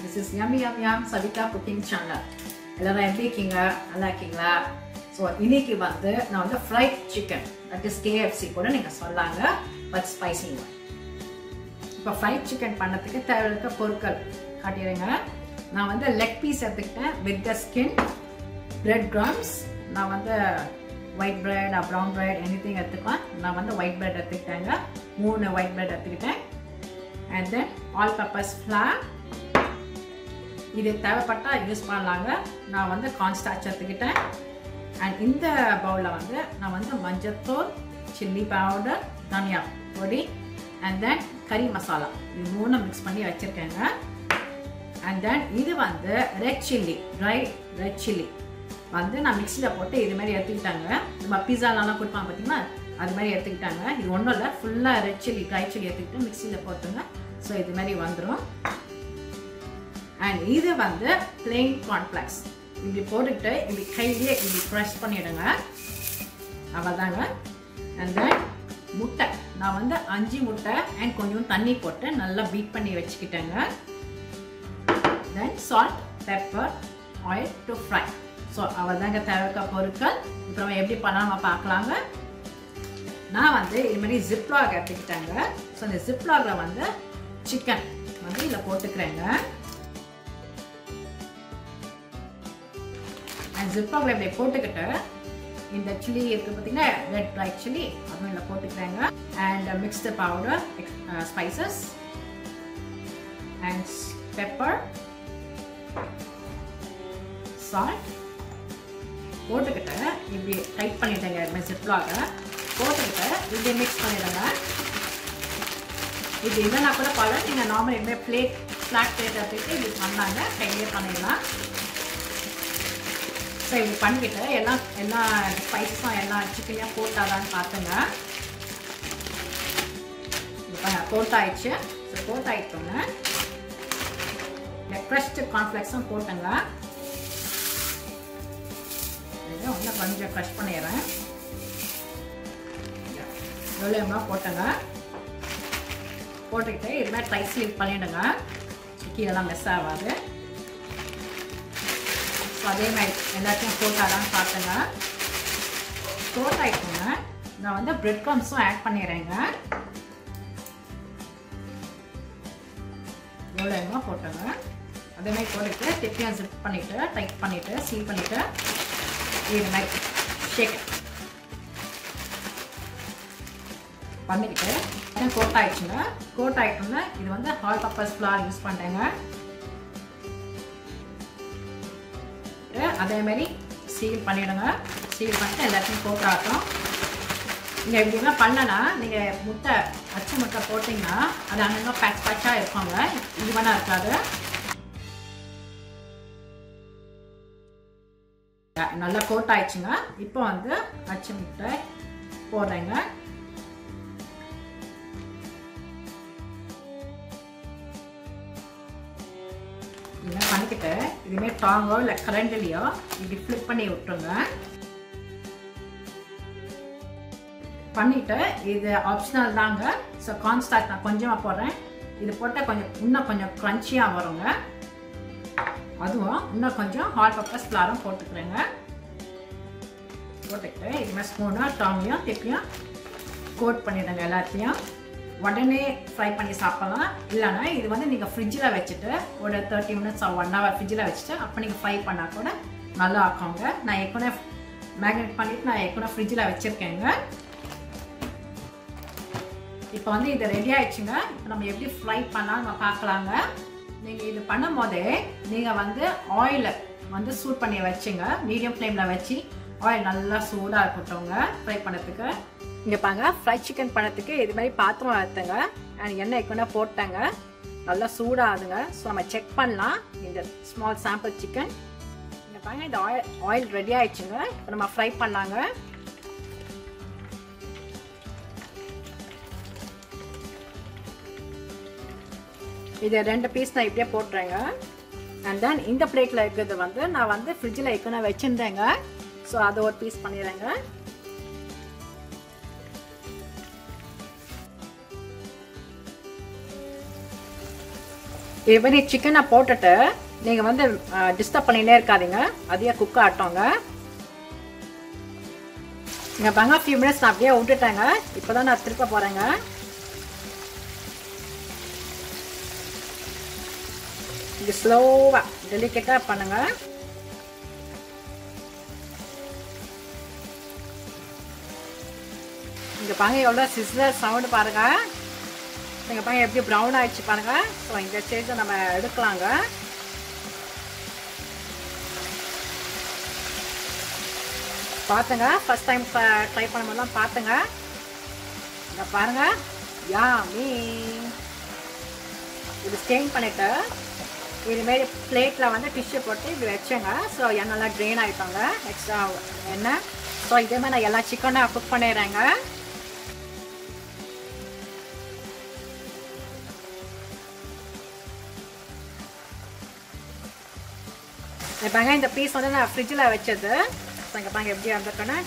this is yum yum yum Savitha cooking channel எல்லாரும் எப்படி இருக்கீங்க நல்லா இருக்கீங்களா ஸோ இன்னைக்கு வந்து நான் வந்து fried chicken that is KFC கூட நீங்கள் சொல்லாங்க பட் ஸ்பைசி ஒன் இப்போ ஃப்ரைட் சிக்கன் பண்ணதுக்கு தேவையான பொருட்கள் காட்டிடுங்க நான் வந்து லெக் பீஸ் எடுத்துக்கிட்டேன் with the skin bread crumbs நான் வந்து white bread brown bread anything எடுத்துக்கலாம் நான் வந்து ஒயிட் பிரெட் எடுத்துக்கிட்டேங்க மூணு ஒயிட் பிரெட் எடுத்துக்கிட்டேன் and then all purpose flour இது தேவைப்பட்டால் யூஸ் பண்ணலாங்க நான் வந்து கான்ஸ்டாச் எடுத்துக்கிட்டேன் அண்ட் இந்த பவுலில் வந்து நான் வந்து மஞ்சத்தூள் சில்லி பவுடர் தனியா பொடி அண்ட் தென் கறி மசாலா இது மூணு மிக்ஸ் பண்ணி வச்சுருக்கேங்க அண்ட் தென் இது வந்து red chilli dry red chilli வந்து நான் மிக்சியில் போட்டு இது மாதிரி எடுத்துக்கிட்டாங்க நம்ம பீஸாலலாம் கொடுப்பாங்க பார்த்தீங்களா அது மாதிரி எடுத்துக்கிட்டாங்க இது ஒன்றும் இல்லை ஃபுல்லாக ரெட் சில்லி ட்ரை சில்லி எடுத்துக்கிட்டு மிக்சியில் போட்டுங்க ஸோ இது மாதிரி வந்துடும் அண்ட் இது வந்து பிளெயின் கார்ன்ஃப்ளெக்ஸ் இப்படி போட்டுக்கிட்டு இப்படி கையிலே இப்படி ப்ரெஸ் பண்ணிவிடுங்க அவ்வளோதாங்க அண்ட் தென் முட்டை நான் வந்து அஞ்சு முட்டை அண்ட் கொஞ்சம் தண்ணி போட்டு நல்லா பீட் பண்ணி வச்சுக்கிட்டேங்க then salt pepper oil to fry so அவ்வளோதாங்க தேவைக்க பொருட்கள் இப்போ நம்ம எப்படி பண்ணாமல் பார்க்கலாங்க நான் வந்து இது மாதிரி ஜிப்லாக் எடுத்துக்கிட்டேங்க ஸோ இந்த ஜிப்லாகில் வந்து சிக்கன் வந்து இதில் போட்டுக்கிறேங்க அண்ட் ஜிப்லாகில் இப்படி போட்டுக்கிட்டு இந்த சில்லி இருக்குது பார்த்தீங்கன்னா ரெட் ரைட் சில்லி அதுவும் இதில் போட்டுக்கிறேங்க and mixed powder spices and pepper salt போட்டுக்கிட்டு இப்படி டைட் பண்ணிட்டேங்க ஜிப்லாக போட்டுக்கிட்டு இப்படி மிக்ஸ் பண்ணிடுங்க இது இல்லைனா கூட பல நீங்கள் நார்மல் எதுவுமே பிளேட் ஃப்ளாட் பிளேட் எடுத்துக்கிட்டு இப்படி பண்ணாங்க கையிலே பண்ணிடலாம் ஸோ இப்படி பண்ணிக்கிட்டு எல்லாம் எல்லா ஸ்பைஸும் எல்லாம் சிக்கனையும் போட்டாதான்னு பார்த்துங்க இப்போ போட்டாயிடுச்சு ஸோ போட்டாயிட்டோங்க ஃப்ரெஷ்டு கார்ன்ஃப்ளெக்ஸும் போட்டுங்க இன்னும் கொஞ்சம் க்ரஷ் பண்ணிடுறேன் எவ்வளோ போட்டுங்க போட்டுக்கிட்டு இது மாதிரி ட்ரை ஸ்லீவ் பண்ணிவிடுங்க கீழெல்லாம் மிஸ் ஆகாது ஸோ அதே மாதிரி எல்லாத்தையும் போட்டாதான் பார்த்துங்க போட்டாயிட்டுங்க நான் வந்து பிரெட் க்ரம்ஸும் ஆட் பண்ணிடுறேங்க எவ்வளோ போட்டுங்க அதே மாதிரி போட்டுட்டு திருப்பியும் ஜிப் பண்ணிவிட்டு டைட் பண்ணிவிட்டு சீல் பண்ணிவிட்டு இது மாதிரி ஷேக் பண்ணிக்கிட்டு கோட் ஆயிடுச்சுங்க கோட் ஆயிட்டோம்னா இது வந்து ஹால் பர்பஸ் ஃப்ளார் யூஸ் பண்ணுறேங்க அதே மாதிரி சீல் பண்ணிவிடுங்க சீல் பண்ணிட்டு எல்லாத்தையும் கோட் ஆகட்டும் நீங்கள் இப்படிலாம் பண்ணனா நீங்கள் முட்டை அச்சு முட்டை போட்டிங்கன்னா அது அங்கங்கே பேட்ச் பேட்சாக இருப்பாங்க ஈவனாக இருக்காது நல்லா கோட் ஆயிடுச்சுங்க இப்போ வந்து அச்சு முட்டை போடுறேங்க இதெல்லாம் பண்ணிக்கிட்டு இதுமாரி டாங்கோ இல்லை கரண்டிலையோ இப்படி ஃப்ளிப் பண்ணி விட்டுருங்க பண்ணிவிட்டு இது ஆப்ஷனல் தாங்க ஸோ கான்ஸ்டாக் நான் கொஞ்சமாக போடுறேன் இது போட்டால் கொஞ்சம் இன்னும் கொஞ்சம் க்ரன்ச்சியாக வருங்க அதுவும் இன்னும் கொஞ்சம் ஹாட் பர்பஸ் ஃப்ளாரும் போட்டுக்கிறேங்க போட்டுக்கிட்டு இதுமாதிரி ஸ்பூனாக டாங்கையும் திருப்பியும் கோட் பண்ணிடுங்க எல்லாத்தையும் உடனே ஃப்ரை பண்ணி சாப்பிட்லாம் இல்லைன்னா இது வந்து நீங்கள் ஃப்ரிட்ஜில் வச்சுட்டு ஒரு தேர்ட்டி மினிட்ஸ் ஒன் ஹவர் ஃப்ரிட்ஜில் வச்சுட்டு அப்போ நீங்கள் ஃப்ரை பண்ணால் கூட நல்லா ஆக்குங்க நான் ஏற்கனவே மேக்னேட் பண்ணிவிட்டு நான் ஏற்கனவே ஃப்ரிட்ஜில் வச்சுருக்கேங்க இப்போ வந்து இது ரெடி ஆயிடுச்சுங்க இப்போ நம்ம எப்படி ஃப்ரை பண்ணால் நம்ம பார்க்கலாங்க நீங்கள் இது பண்ணும் போதே நீங்கள் வந்து ஆயிலை வந்து சூட் பண்ணி வச்சுங்க மீடியம் ஃப்ளேமில் வச்சு ஆயில் நல்லா சூடாக இருக்கட்டும்ங்க ஃப்ரை பண்ணதுக்கு இங்கே பாங்க ஃப்ரை சிக்கன் பண்ணதுக்கு இது மாதிரி பாத்திரம் எடுத்துங்க அண்ட் எண்ணெய் கொண்டா போட்டாங்க நல்லா சூடாகுதுங்க ஸோ நம்ம செக் பண்ணலாம் இந்த ஸ்மால் சாம்பிள் சிக்கன் இங்கே பாருங்க இந்த ஆயில் ஆயில் ரெடி ஆயிடுச்சுங்க இப்போ நம்ம ஃப்ரை பண்ணாங்க இது ரெண்டு பீஸ் நான் இப்படியே போட்டுறேங்க அண்ட் தென் இந்த பிளேட்டில் இருக்கிறது வந்து நான் வந்து ஃப்ரிட்ஜில் ஏற்கனவே வச்சுருந்தேங்க ஸோ அதை ஒரு பீஸ் பண்ணிடுறேங்க இது மாதிரி சிக்கனை போட்டுட்டு நீங்கள் வந்து டிஸ்டர்ப் பண்ணினே இருக்காதீங்க அதையே குக் ஆட்டோங்க இங்கே பாருங்க ஃபியூ மினிட்ஸ் நான் அப்படியே விட்டுட்டேங்க இப்போ தான் நான் திருப்ப போகிறேங்க இது ஸ்லோவாக டெலிகேட்டாக பண்ணுங்க இங்கே பாருங்க எவ்வளோ சிஸ்லர் சவுண்டு பாருங்க நீங்கள் பாருங்க எப்படி ப்ரௌன் ஆயிடுச்சு பாருங்க ஸோ இந்த ஸ்டேஜை நம்ம எடுக்கலாங்க பார்த்துங்க ஃபர்ஸ்ட் டைம் ட்ரை பண்ணும்போதெல்லாம் பார்த்துங்க இங்கே பாருங்க யா மீ இது ஸ்டெயின் பண்ணிட்டு இதுமாரி பிளேட்டில் வந்து டிஷ்யூ போட்டு இப்படி வச்சேங்க ஸோ எண்ணெய்லாம் ட்ரெயின் ஆகிட்டோங்க எக்ஸ்ட்ரா எண்ணெய் ஸோ இதே மாதிரி நான் எல்லா சிக்கனும் குக் பண்ணிடுறேங்க பாங்க இந்த பீஸ் வந்து நான் ஃப்ரிட்ஜில் வச்சது ஸோ இங்கே பாங்க எப்படி வந்திருக்கேன்னு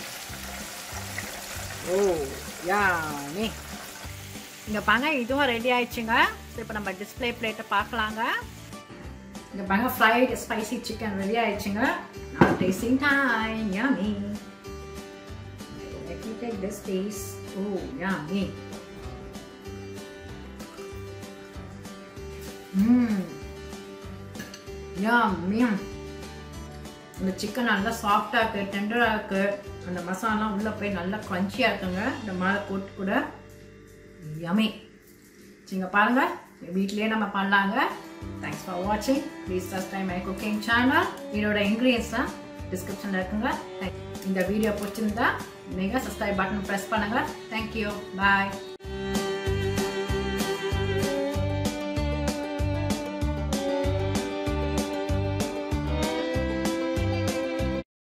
ஓ யா நீ இங்கே பாங்க இதுவும் ரெடி ஆயிடுச்சுங்க ஸோ இப்போ நம்ம டிஸ்பிளே பிளேட்டை பார்க்கலாங்க இங்கே பாங்க ஃப்ரைட் ஸ்பைசி சிக்கன் ரெடி ஆயிடுச்சுங்க நான் tasting time yummy let me take this piece oh yummy mmm yummy இந்த சிக்கன் நல்லா சாஃப்டாக இருக்குது டெண்டராக இருக்குது அந்த மசாலாலாம் உள்ளே போய் நல்லா க்ரன்ச்சியாக இருக்குங்க இந்த மாலை போட்டு கூட யமி சரிங்க பாருங்கள் வீட்லேயே நம்ம பண்ணலாங்க தேங்க்ஸ் ஃபார் வாட்சிங் please subscribe my cooking channel என்னோட இன்க்ரீடியன்ஸ் தான் டிஸ்கிரிப்ஷனில் இருக்குங்க இந்த வீடியோ பிடிச்சிருந்தா நீங்கள் சப்ஸ்கிரைப் பட்டன் ப்ரெஸ் பண்ணுங்கள் தேங்க்யூ பாய்